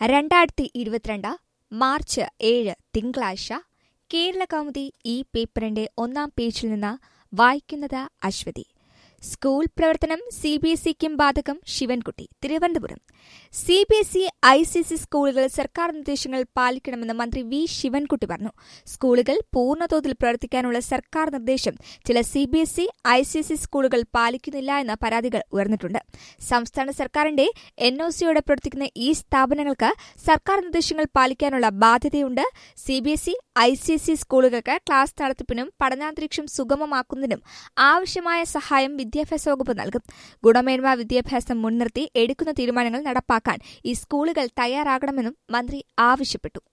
രണ്ടായിരത്തി ഇരുപത്തിരണ്ട് മാർച്ച് ഏഴ് തിങ്കളാഴ്ച കേരള കൗമുദി ഈ പേപ്പറിന്റെ ഒന്നാം പേജിൽ നിന്ന് വായിക്കുന്നത് അശ്വതി സ്കൂൾ പ്രവർത്തനം സി ബി എസ് ഇക്കും ബാധകം Sivankutty Thiruvananthapuram C B S E I C S E സ്കൂളുകൾ സർക്കാർ നിർദ്ദേശങ്ങൾ പാലിക്കണമെന്ന് മന്ത്രി വി ശിവൻകുട്ടി പറഞ്ഞു സ്കൂളുകൾ പൂർണ്ണതോതിൽ പ്രവർത്തിക്കാനുള്ള സർക്കാർ നിർദ്ദേശം ചില C B S E I C S E സ്കൂളുകൾ പാലിക്കുന്നില്ല എന്ന പരാതികൾ ഉയർന്നിട്ടുണ്ട് സംസ്ഥാന സർക്കാരിന്റെ എൻ ഒ സിയോടെ പ്രവർത്തിക്കുന്ന ഈ സ്ഥാപനങ്ങൾക്ക് സർക്കാർ നിർദ്ദേശങ്ങൾ പാലിക്കാനുള്ള ബാധ്യതയുണ്ട് C B S E I C S E സ്കൂളുകൾക്ക് ക്ലാസ് നടത്തിപ്പിനും പഠനാന്തരീക്ഷം സുഗമമാക്കുന്നതിനും ആവശ്യമായ സഹായം വിദ്യാഭ്യാസ വകുപ്പ് നൽകും ഗുണമേന്മ വിദ്യാഭ്യാസം മുൻനിർത്തി എടുക്കുന്ന തീരുമാനങ്ങൾ നടപ്പാക്കാൻ ഈ സ്കൂളുകൾ തയ്യാറാകണമെന്നും മന്ത്രി ആവശ്യപ്പെട്ടു